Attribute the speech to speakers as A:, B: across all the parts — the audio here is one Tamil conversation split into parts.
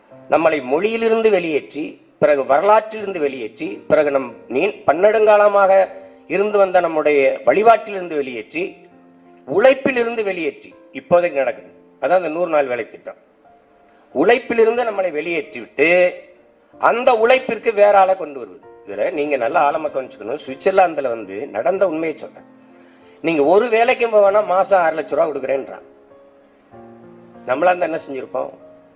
A: நம்மளை மொழியிலிருந்து வெளியேற்றி பிறகு வரலாற்றிலிருந்து வெளியேற்றி பிறகு நம் நீ பன்னெடுங்காலமாக இருந்து வந்த நம்முடைய வழிபாட்டிலிருந்து வெளியேற்றி உழைப்பிலிருந்து வெளியேற்றி இப்போதைக்கு நடக்குது அதான் அந்த நூறு நாள் வேலை திட்டம் உழைப்பிலிருந்து நம்மளை வெளியேற்றி விட்டு அந்த உழைப்பிற்கு வேற ஆளை கொண்டு வருவது இதுல நீங்க நல்ல ஆழமா கவனிச்சுக்கணும் சுவிட்சர்லாந்துல வந்து நடந்த உண்மையை சொல்றேன் நீங்க ஒரு வேலைக்கு போவேனா மாசம் ஆறு லட்சம் ரூபா கொடுக்குறேன்றான் நம்மளா இருந்தா என்ன செஞ்சிருப்போம்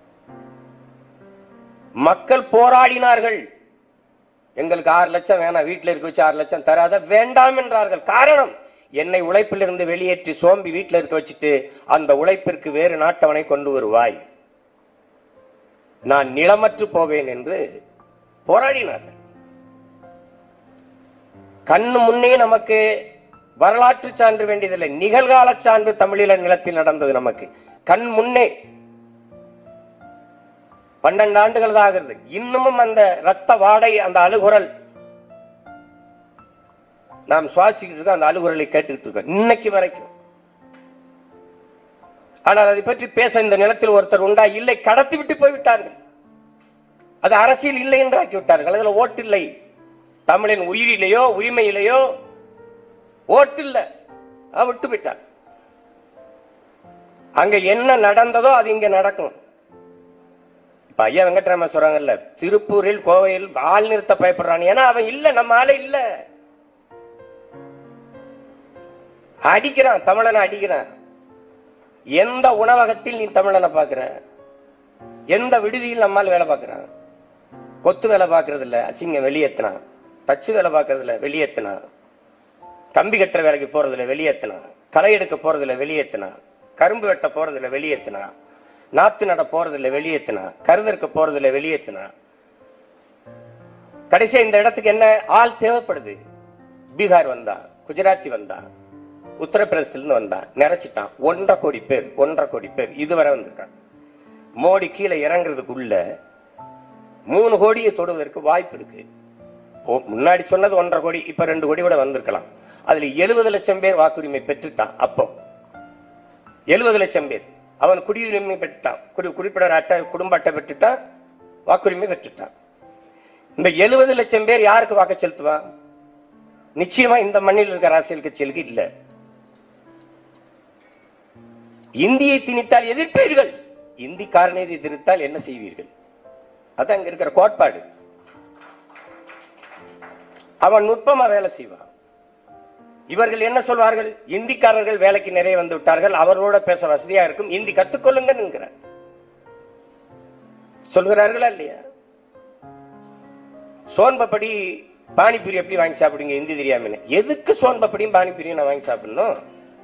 A: மக்கள் போராடினார்கள் எங்களுக்கு ஆறு லட்சம் வேணாம் வீட்டில் இருக்க வச்சு ஆறு லட்சம் தராத வேண்டாம் என்றார்கள் காரணம் என்னை உழைப்பிலிருந்து வெளியேற்றி சோம்பி வீட்டில் இருக்க வச்சுட்டு அந்த உழைப்பிற்கு வேறு நாட்டவனை கொண்டு வருவாய் நான் நிலமற்று போவேன் என்று போராடினார்கள் கண்ணு முன்னே நமக்கு வரலாற்று சான்று வேண்டியதில்லை நிகழ்கால சான்று தமிழீழ நிலத்தில் நடந்தது நமக்கு கண் முன்னே பன்னெண்டு ஆண்டுகள் தான் ஆகுது இன்னமும் அந்த ரத்த வாடை அந்த அழுகுரல் நாம் சுவாசிக்கிட்டு இருக்கோம் அந்த அழுகுரலை கேட்டுக்கிட்டு இருக்கோம் இன்னைக்கு வரைக்கும் ஆனால் அதை பற்றி பேச இந்த நிலத்தில் ஒருத்தர் உண்டா இல்லை கடத்தி விட்டு போய்விட்டார்கள் அது அரசியல் இல்லை என்று ஆக்கி விட்டார்கள் அதுல ஓட்டு இல்லை தமிழின் உயிரிலேயோ உரிமையிலேயோ ஓட்டு இல்ல அவன் விட்டு விட்டார் அங்க என்ன நடந்ததோ அது இங்க நடக்கும் இப்ப ஐயா வெங்கட்ராம சொல்றாங்கல்ல திருப்பூரில் கோவையில் ஆள் நிறுத்த பயப்படுறான் ஏன்னா அவன் இல்ல நம்ம ஆளே இல்ல அடிக்கிறான் தமிழனை அடிக்கிறான் எந்த உணவகத்தில் நீ தமிழனை பாக்குற எந்த விடுதியில் நம்மால் வேலை பார்க்கறான் கொத்து வேலை பார்க்கறது இல்ல அசிங்கம் வெளியேத்தினான் தச்சு வேலை பார்க்கறது இல்ல வெளியேத்தினான் கம்பி கட்டுற வேலைக்கு போறதுல வெளியேத்தினான் களை எடுக்க போறதுல வெளியேத்தினான் கரும்பு வெட்ட போறதுல வெளியேத்தினான் நாத்து நட போறதுல வெளியேத்தினான் கருதற்க போறதுல வெளியேத்தினான் கடைசியா இந்த இடத்துக்கு என்ன ஆள் தேவைப்படுது பீகார் வந்தா குஜராத்தி வந்தா உத்தரப்பிரதேசத்திலிருந்து வந்தான் நிறைச்சிட்டான் ஒன்றரை கோடி பேர் ஒன்றரை கோடி பேர் இதுவரை வந்திருக்கான் மோடி கீழே இறங்குறதுக்குள்ள மூணு கோடியை தொடுவதற்கு வாய்ப்பு இருக்கு ஓ, முன்னாடி சொன்னது ஒன்றரை கோடி இப்ப ரெண்டு கோடி கூட வந்திருக்கலாம் அதுல எழுபது லட்சம் பேர் வாக்குரிமை பெற்றுட்டான் அப்போ எழுபது லட்சம் பேர் அவன் குடியுரிமை பெற்றுட்டான் குடி குறிப்பிடர் அட்டை குடும்ப அட்டை பெற்றுட்டான் வாக்குரிமை பெற்றுட்டான் இந்த எழுபது லட்சம் பேர் யாருக்கு வாக்கு செலுத்துவான் நிச்சயமா இந்த மண்ணில் இருக்கிற அரசியல் கட்சிகளுக்கு இல்ல இந்தியை திணித்தால் எதிர்ப்பீர்கள் இந்தி காரணியத்தை திணித்தால் என்ன செய்வீர்கள் அது அங்க இருக்கிற கோட்பாடு அவன் நுட்பமா வேலை செய்வான் இவர்கள் என்ன சொல்வார்கள் இந்திக்காரர்கள் வேலைக்கு நிறைய வந்து விட்டார்கள் அவர்களோட பேச வசதியா இருக்கும் இந்தி கத்துக்கொள்ளுங்க என்கிறார் சொல்கிறார்களா இல்லையா சோன்பப்படி பானிபூரி எப்படி வாங்கி சாப்பிடுங்க இந்தி தெரியாம எதுக்கு சோன்பப்படியும் பானிபூரியும் நான் வாங்கி சாப்பிடணும்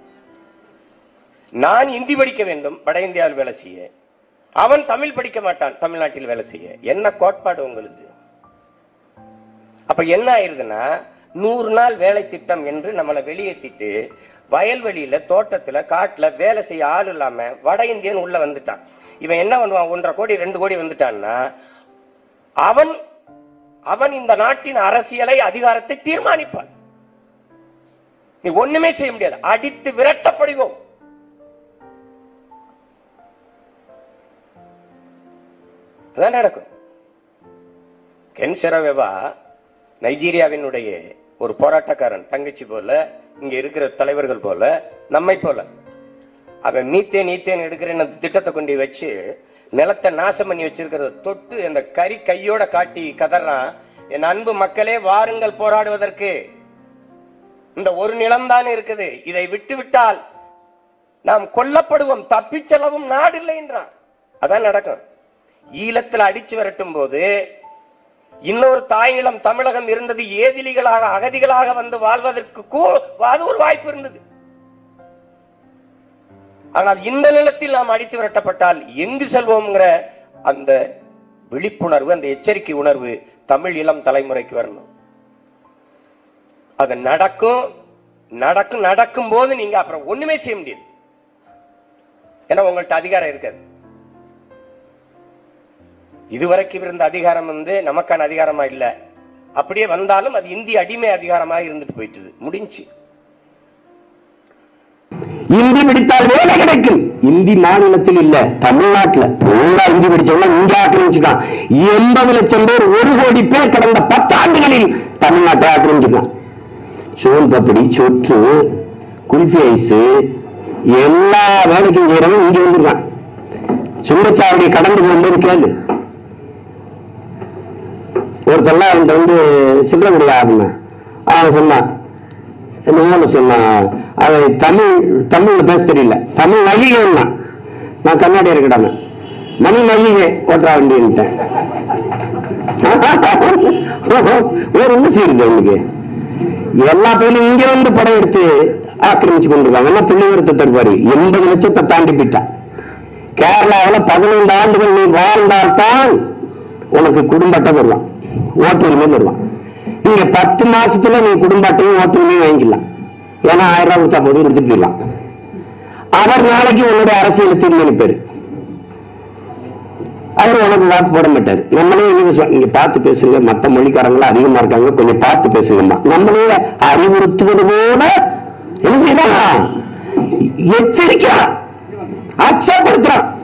A: நான் இந்தி படிக்க வேண்டும் வட இந்தியாவில் வேலை செய்ய அவன் தமிழ் படிக்க மாட்டான் தமிழ்நாட்டில் வேலை செய்ய என்ன கோட்பாடு உங்களுக்கு அப்ப என்ன ஆயிருதுன்னா நூறு நாள் வேலை திட்டம் என்று நம்மளை வெளியேற்றிட்டு வயல்வெளியில தோட்டத்துல காட்டுல வேலை செய்ய ஆள் இல்லாம வட இந்தியன் உள்ள வந்துட்டான் இவன் என்ன பண்ணுவான் ஒன்றரை கோடி ரெண்டு கோடி வந்துட்டான்னா அவன் அவன் இந்த நாட்டின் அரசியலை அதிகாரத்தை தீர்மானிப்பான் நீ ஒண்ணுமே செய்ய முடியாது அடித்து விரட்டப்படுவோம் அதான் நடக்கும் கென் செரவேவா நைஜீரியாவினுடைய ஒரு போராட்டக்காரன் தங்கச்சி போல இங்க இருக்கிற தலைவர்கள் போல நம்மை போல அவன் மீத்தேன் நீத்தேன் எடுக்கிறேன் அந்த திட்டத்தை கொண்டு வச்சு நிலத்தை நாசம் பண்ணி வச்சிருக்கிறத தொட்டு அந்த கறி கையோட காட்டி கதறான் என் அன்பு மக்களே வாருங்கள் போராடுவதற்கு இந்த ஒரு நிலம்தான் இருக்குது இதை விட்டு விட்டால் நாம் கொல்லப்படுவோம் தப்பிச் செல்லவும் நாடு இல்லை என்றான் அதான் நடக்கும் ஈழத்தில் அடிச்சு விரட்டும் போது இன்னொரு தாய்நிலம் தமிழகம் இருந்தது ஏதிலிகளாக அகதிகளாக வந்து வாழ்வதற்கு கூ- அது ஒரு வாய்ப்பு இருந்தது ஆனால் இந்த நிலத்தில் நாம் அடித்து விரட்டப்பட்டால் எங்கு செல்வோம்ங்கிற அந்த விழிப்புணர்வு அந்த எச்சரிக்கை உணர்வு தமிழ் இளம் தலைமுறைக்கு வரணும் அது நடக்கும் நடக்கும் நடக்கும் போது நீங்க அப்புறம் ஒண்ணுமே செய்ய முடியாது ஏன்னா உங்கள்ட்ட அதிகாரம் இருக்காது இதுவரைக்கும் இருந்த அதிகாரம் வந்து நமக்கான அதிகாரமா இல்ல அப்படியே வந்தாலும் அது இந்திய அடிமை அதிகாரமாக இருந்துட்டு போயிட்டுது முடிஞ்சு
B: இந்தி படித்தால் வேலை கிடைக்கும் இந்தி மாநிலத்தில் இல்ல தமிழ்நாட்டுல பூரா இந்தி படிச்சவங்க இங்க ஆக்கிரமிச்சுக்கலாம் எண்பது லட்சம் பேர் ஒரு கோடி பேர் கடந்த பத்தாண்டுகளில் தமிழ்நாட்டை ஆக்கிரமிச்சுக்கலாம் சோன் பப்படி சொற்று குல்ஃபி ஐஸ் எல்லா வேலைக்கும் செய்யறவங்க இங்க வந்துருக்கான் சுங்கச்சாவடி கடந்து போகும்போது கேளு ஒருத்தெல்லாம் இந்த வந்து சில்லறை ஆரம்பினேன் அவன் சொன்னான் என்ன சொன்னான் அவன் தமிழ் தமிழ்ல பேச தெரியல தமிழ் நகிகை நான் கண்ணாடி இருக்கட்டான மணி நகிகை ஓட்டுறா வண்டின்ட்டேன் வேற என்ன செய்யுது அவனுக்கு எல்லா பேரும் இங்க வந்து படம் எடுத்து ஆக்கிரமிச்சு கொண்டிருக்காங்க என்ன பிள்ளைவரத்தை தருவாரு எண்பது லட்சத்தை தாண்டி போயிட்டான் கேரளாவில் பதினைந்து ஆண்டுகள் நீ வாழ்ந்தால்தான் உனக்கு குடும்ப அட்டை தருவான் ஓட்டுரிமை தருவான் இங்க பத்து மாசத்துல நீ குடும்ப அட்டையும் ஓட்டுரிமையும் வாங்கிக்கலாம் ஏன்னா ஆயிரம் ரூபாய் கொடுத்தா போதும் கொடுத்துட்டு போயிடலாம் அவர் நாளைக்கு உன்னுடைய அரசியலை தீர்மானிப்பாரு அவர் உனக்கு வாக்கு போட மாட்டாரு நம்மளே என்ன சொல்~ நீங்க பார்த்து பேசுங்க மத்த மொழிக்காரங்களும் அதிகமா இருக்காங்க கொஞ்சம் பார்த்து பேசுங்கம்மா நம்மளே அறிவுறுத்துவது போல என்ன செய்யறான் எச்சரிக்கிறான் அச்சப்படுத்துறான்